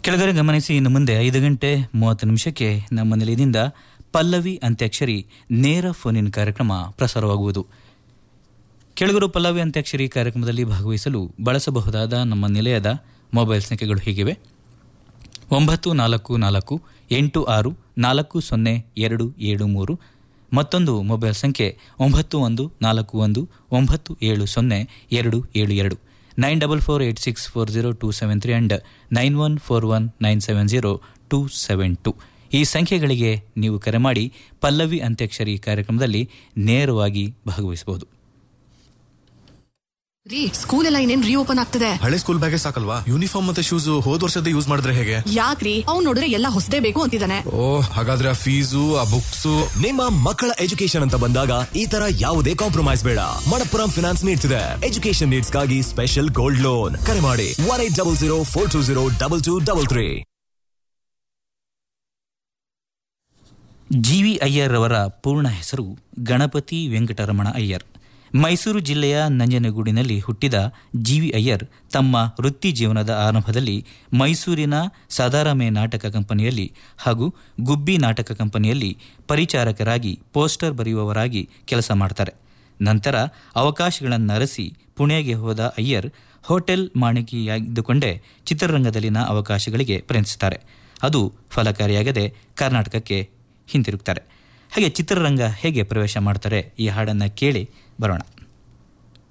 ಕೆಳಗಡೆ ಗಮನಿಸಿ ಇನ್ನು ಮುಂದೆ ಐದು ಗಂಟೆ ಮೂವತ್ತು ನಿಮಿಷಕ್ಕೆ ನಮ್ಮ ನಿಲಯದಿಂದ ಪಲ್ಲವಿ ಅಂತ್ಯಾಕ್ಷರಿ ನೇರ ಫೋನಿನ್ ಕಾರ್ಯಕ್ರಮ ಪ್ರಸಾರವಾಗುವುದು ಕೆಳಗರು ಪಲ್ಲವಿ ಅಂತ್ಯಾಕ್ಷರಿ ಕಾರ್ಯಕ್ರಮದಲ್ಲಿ ಭಾಗವಹಿಸಲು ಬಳಸಬಹುದಾದ ನಮ್ಮ ನಿಲಯದ ಮೊಬೈಲ್ ಸಂಖ್ಯೆಗಳು ಹೀಗಿವೆ ಒಂಬತ್ತು ನಾಲ್ಕು ನಾಲ್ಕು ಎಂಟು ಆರು ನಾಲ್ಕು ಸೊನ್ನೆ ಎರಡು ಏಳು ಮೂರು ಮತ್ತೊಂದು ಮೊಬೈಲ್ ಸಂಖ್ಯೆ ಒಂಬತ್ತು ಒಂದು ನಾಲ್ಕು ಒಂದು ಒಂಬತ್ತು ಏಳು ಸೊನ್ನೆ ಎರಡು ಏಳು ಎರಡು nine double four eight six four zero two seven three and nine one four one nine seven zero two seven two ಈ ಸಂಖ್ಯೆಗಳಿಗೆ ನೀವು ಕರೆ ಮಾಡಿ ಪಲ್ಲವಿ ಅಂತ್ಯಾಕ್ಷರಿ ಕಾರ್ಯಕ್ರಮದಲ್ಲಿ ನೇರವಾಗಿ ಭಾಗವಹಿಸಬಹುದು ರೀ ಸ್ಕೂಲ್ ಎಲ್ಲ ಇನ್ನೇನ್ ರೀಓಪನ್ ಆಗ್ತದೆ ಹಳೆ ಸ್ಕೂಲ್ ಬ್ಯಾಗೇ ಸಾಕಲ್ವಾ ಯೂನಿಫಾರ್ಮ್ ಮತ್ತೆ ಶೂಸ್ ಹೋದ್ ವರ್ಷದ ಯೂಸ್ ಮಾಡಿದ್ರೆ ಹೇಗೆ ಯಾಕ್ರಿ ಅವ್ನ್ ನೋಡಿದ್ರೆ ಎಲ್ಲ ಹೊಸದೇ ಬೇಕು ಅಂತಿದ್ದಾನೆ ಓ ಹಾಗಾದ್ರೆ ಆ ಫೀಸು ಆ ಬುಕ್ಸ್ ನಿಮ್ಮ ಮಕ್ಕಳ ಎಜುಕೇಶನ್ ಅಂತ ಬಂದಾಗ ಈ ತರ ಯಾವುದೇ ಕಾಂಪ್ರಮೈಸ್ ಬೇಡ ಮಣಪ್ಪುರಂ ಫಿನಾನ್ಸ್ ನೀಡ್ಸ್ ಇದೆ ಎಜುಕೇಶನ್ ನೀಡ್ಸ್ ಗಾಗಿ ಸ್ಪೆಷಲ್ ಗೋಲ್ಡ್ ಲೋನ್ ಕರೆ ಮಾಡಿ one eight double zero four two zero double two double three G V Iyer ಅವರ ಪೂರ್ಣ ಹೆಸರು ಗಣಪತಿ ವೆಂಕಟರಮಣ ಅಯ್ಯರ್ ಮೈಸೂರು ಜಿಲ್ಲೆಯ ನಂಜನಗೂಡಿನಲ್ಲಿ ಹುಟ್ಟಿದ ಜಿ ವಿ ಅಯ್ಯರ್ ತಮ್ಮ ವೃತ್ತಿ ಜೀವನದ ಆರಂಭದಲ್ಲಿ ಮೈಸೂರಿನ ಸದಾರಮೆ ನಾಟಕ ಕಂಪನಿಯಲ್ಲಿ ಹಾಗೂ ಗುಬ್ಬಿ ನಾಟಕ ಕಂಪನಿಯಲ್ಲಿ ಪರಿಚಾರಕರಾಗಿ ಪೋಸ್ಟರ್ ಬರೆಯುವವರಾಗಿ ಕೆಲಸ ಮಾಡ್ತಾರೆ ನಂತರ ಅವಕಾಶಗಳನ್ನರಸಿ ಪುಣೆಗೆ ಹೋದ ಅಯ್ಯರ್ ಹೋಟೆಲ್ ಮಾಣಿಕೆಯಾಗಿದ್ದುಕೊಂಡೇ ಚಿತ್ರರಂಗದಲ್ಲಿನ ಅವಕಾಶಗಳಿಗೆ ಪ್ರಯತ್ನಿಸುತ್ತಾರೆ ಅದು ಫಲಕಾರಿಯಾಗದೆ ಕರ್ನಾಟಕಕ್ಕೆ ಹಿಂತಿರುಗ್ತಾರೆ ಹಾಗೆ ಚಿತ್ರರಂಗ ಹೇಗೆ ಪ್ರವೇಶ ಮಾಡ್ತಾರೆ ಈ ಹಾಡನ್ನು ಕೇಳಿ ಬರೋಣ